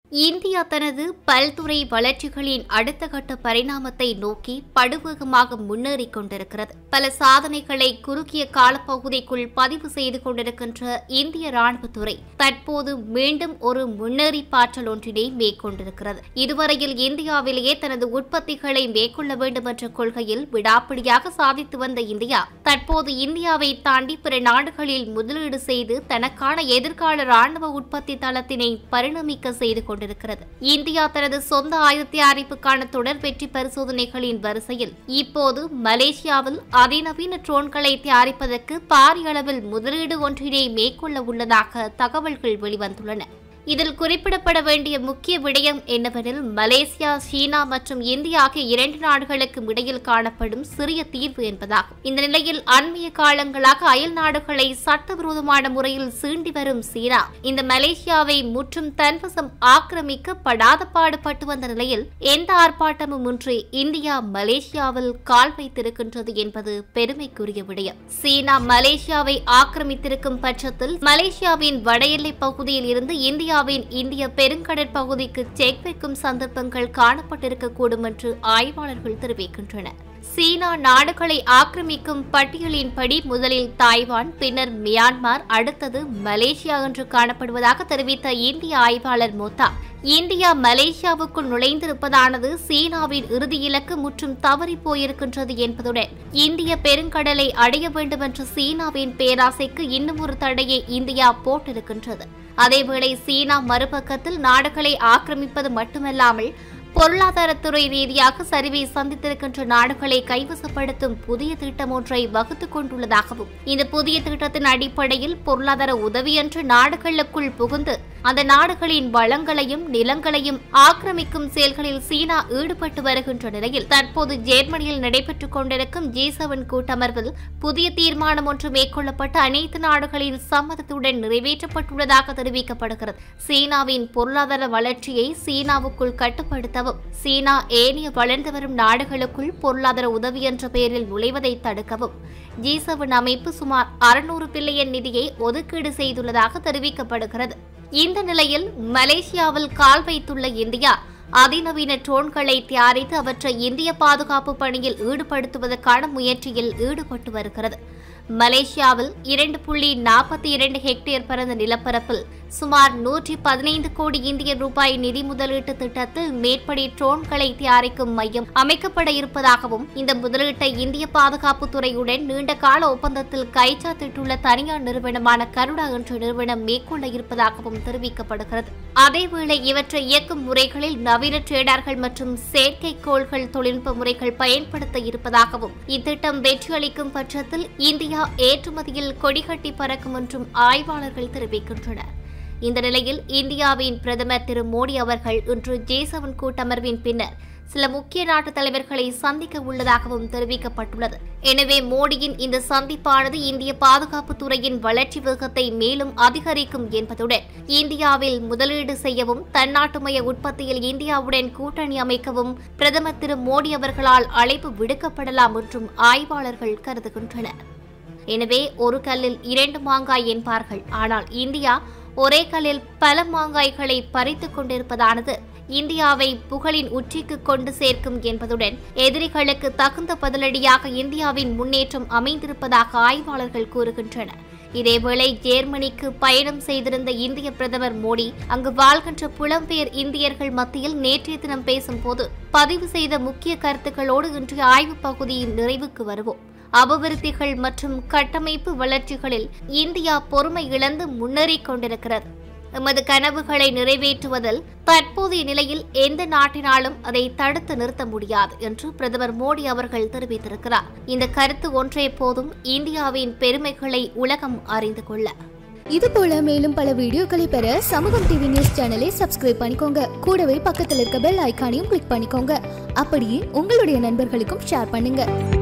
India தனது பல்துறை வளர்ச்சிகளின் அடுத்த கட்ட பரிணாமத்தை நோக்கி படுவேகமாக முன்னேறிக் கொண்டிருக்கிறது பல சாதனைகளை குறுகிய காலப்பகுதிக்குள் பதிவு செய்து கொண்டிருக்கின்ற இந்திய ராணுவத்துறை தற்போது மீண்டும் ஒரு முன்னேறி பாற்றல் ஒன்றினை மேற்கொண்டிருக்கிறது இதுவரையில் இந்தியாவிலேயே தனது உற்பத்திகளை மேற்கொள்ள வேண்டும் என்ற கொள்கையில் விடாப்பிடியாக சாதித்து வந்த இந்தியா தற்போது இந்தியாவை தாண்டி பிற நாடுகளில் முதலீடு செய்து தனக்கான எதிர்கால ராணுவ உற்பத்தி தளத்தினை பரிணமிக்க செய்து கொண்டிருக்கிறது இந்தியா தனது சொந்த ஆயுத தயாரிப்புக்கான தொடர் வெற்றி பரிசோதனைகளின் வரிசையில் இப்போது மலேசியாவில் அதிநவீன ட்ரோன்களை தயாரிப்பதற்கு பாரிய அளவில் முதலீடு ஒன்றினை மேற்கொள்ள உள்ளதாக தகவல்கள் வெளிவந்துள்ளன இதில் குறிப்பிடப்பட வேண்டிய முக்கிய விடயம் என்னவெனில் மலேசியா சீனா மற்றும் இந்தியா ஆகிய இரண்டு நாடுகளுக்கும் இடையில் காணப்படும் சிறிய தீர்வு என்பதாகும் இந்த நிலையில் அண்மைய காலங்களாக அயல் நாடுகளை சட்டவிரோதமான முறையில் சீண்டி வரும் சீனா இந்த மலேசியாவை முற்றும் தன்வசம் ஆக்கிரமிக்க படாத பாடுபட்டு வந்த நிலையில் எந்த ஆர்ப்பாட்டமும் இன்றி இந்தியா மலேசியாவில் கால் வைத்திருக்கின்றது என்பது பெருமைக்குரிய விடயம் சீனா மலேசியாவை ஆக்கிரமித்திருக்கும் பட்சத்தில் மலேசியாவின் வட எல்லைப் பகுதியில் இருந்து இந்தியாவின் இந்திய பெருங்கடற் பகுதிக்கு செக் வைக்கும் சந்தர்ப்பங்கள் காணப்பட்டிருக்கக்கூடும் என்று ஆய்வாளர்கள் தெரிவிக்கின்றனர் சீனா நாடுகளை ஆக்கிரமிக்கும் பட்டியலின்படி முதலில் தாய்வான் பின்னர் மியான்மர் அடுத்தது மலேசியா என்று காணப்படுவதாக தெரிவித்த இந்திய ஆய்வாளர் மோத்தா இந்தியா மலேசியாவுக்குள் நுழைந்திருப்பதானது சீனாவின் இறுதி இலக்கு முற்றும் தவறி போயிருக்கின்றது என்பதுடன் இந்திய பெருங்கடலை அடைய வேண்டும் என்ற சீனாவின் பேராசைக்கு இன்னும் ஒரு தடையை இந்தியா போட்டிருக்கின்றது அதேவேளை சீனா மறுபக்கத்தில் நாடுகளை ஆக்கிரமிப்பது மட்டுமல்லாமல் பொருளாதாரத்துறை ரீதியாக சரிவை சந்தித்திருக்கின்ற நாடுகளை கைவசப்படுத்தும் புதிய திட்டம் ஒன்றை வகுத்துக் கொண்டுள்ளதாகவும் இந்த புதிய திட்டத்தின் அடிப்படையில் பொருளாதார உதவியன்று நாடுகளுக்குள் புகுந்து அந்த நாடுகளின் வளங்களையும் நிலங்களையும் ஆக்கிரமிக்கும் செயல்களில் சீனா ஈடுபட்டு வருகின்ற நிலையில் தற்போது ஜெர்மனியில் நடைபெற்றுக் கொண்டிருக்கும் ஜி செவன் கூட்டமர்வில் புதிய தீர்மானம் ஒன்று மேற்கொள்ளப்பட்டு அனைத்து நாடுகளின் சம்மதத்துடன் நிறைவேற்றப்பட்டுள்ளதாக தெரிவிக்கப்படுகிறது சீனாவின் பொருளாதார வளர்ச்சியை சீனாவுக்குள் கட்டுப்படுத்தவும் சீனா ஏனைய வளர்ந்து வரும் நாடுகளுக்குள் பொருளாதார உதவி என்ற பெயரில் நுழைவதை தடுக்கவும் ஜி செவன் அமைப்பு சுமார் அறுநூறு பில்லியன் நிதியை ஒதுக்கீடு செய்துள்ளதாக தெரிவிக்கப்படுகிறது இந்த நிலையில் மலேசியாவில் கால் வைத்துள்ள இந்தியா அதிநவீன ட்ரோன்களை தயாரித்து அவற்றை இந்திய பாதுகாப்பு பணியில் ஈடுபடுத்துவதற்கான முயற்சியில் ஈடுபட்டு வருகிறது மலேசியாவில் இரண்டு புள்ளி நாற்பத்தி இரண்டு ஹெக்டேர் பரந்த நிலப்பரப்பில் சுமார் நூற்றி பதினைந்து கோடி இந்திய ரூபாய் நிதி முதலீட்டு திட்டத்தில் மேற்படி ட்ரோன்களை தயாரிக்கும் மையம் அமைக்கப்பட இருப்பதாகவும் இந்த முதலீட்டை இந்திய பாதுகாப்பு துறையுடன் நீண்ட கால ஒப்பந்தத்தில் கைச்சாத்திட்டுள்ள தனியார் நிறுவனமான கருடா என்ற நிறுவனம் மேற்கொள்ள இருப்பதாகவும் தெரிவிக்கப்படுகிறது அதேவேளை இவற்றை இயக்கும் முறைகளில் நவீன ட்ரேடார்கள் மற்றும் செயற்கைக்கோள்கள் தொழில்நுட்ப முறைகள் பயன்படுத்த இருப்பதாகவும் இத்திட்டம் வெற்றியளிக்கும் பட்சத்தில் இந்தியா ஏற்றுமதியில் கொடிகட்டி பறக்கும் என்றும் ஆய்வாளர்கள் தெரிவிக்கின்றனர் இந்த நிலையில் இந்தியாவின் பிரதமர் திரு மோடி அவர்கள் இன்று ஜே செவன் கூட்டமர்வின் பின்னர் சில முக்கிய நாட்டு தலைவர்களை சந்திக்க உள்ளதாகவும் தெரிவிக்கப்பட்டுள்ளது எனவே மோடியின் இந்த சந்திப்பானது இந்திய பாதுகாப்பு துறையின் வளர்ச்சி வேகத்தை மேலும் அதிகரிக்கும் என்பதுடன் இந்தியாவில் முதலீடு செய்யவும் தன்னாட்டுமய உற்பத்தியில் இந்தியாவுடன் கூட்டணி அமைக்கவும் பிரதமர் திரு மோடி அவர்களால் அழைப்பு விடுக்கப்படலாம் என்றும் ஆய்வாளர்கள் கருதுகின்றனர் எனவே ஒரு கல்லில் இரண்டு மாங்காய் என்பார்கள் ஆனால் இந்தியா ஒரே கல்லில் பல மாங்காய்களை பறித்துக் கொண்டிருப்பதானது இந்தியாவை புகழின் உச்சிக்கு கொண்டு சேர்க்கும் என்பதுடன் எதிரிகளுக்கு தகுந்த பதிலடியாக இந்தியாவின் முன்னேற்றம் அமைந்திருப்பதாக ஆய்வாளர்கள் கூறுகின்றனர் இதேவேளை ஜெர்மனிக்கு பயணம் செய்திருந்த இந்திய பிரதமர் மோடி அங்கு வாழ்கின்ற புலம்பெயர் இந்தியர்கள் மத்தியில் நேற்றைய தினம் பேசும்போது பதிவு செய்த முக்கிய கருத்துக்களோடு இன்றைய ஆய்வுப் பகுதியின் நிறைவுக்கு வருவோம் அபிவிருத்திகள் மற்றும் கட்டமைப்பு வளர்ச்சிகளில் இந்தியா பொறுமை இழந்து முன்னேறிக் கொண்டிருக்கிறது எமது கனவுகளை நிறைவேற்றுவதில் தற்போதைய நிலையில் எந்த நாட்டினாலும் அதை தடுத்து நிறுத்த முடியாது என்று பிரதமர் மோடி அவர்கள் தெரிவித்திருக்கிறார் இந்த கருத்து ஒன்றே போதும் இந்தியாவின் பெருமைகளை உலகம் அறிந்து கொள்ள இது போல மேலும் பல வீடியோக்களை பெற சமூகம் டிவி நியூஸ் சேனலை சப்ஸ்கிரைப் பண்ணிக்கோங்க கூடவே பக்கத்தில் இருக்க பெல் ஐகானையும் கிளிக் பண்ணிக்கோங்க அப்படியே உங்களுடைய நண்பர்களுக்கும் ஷேர் பண்ணுங்க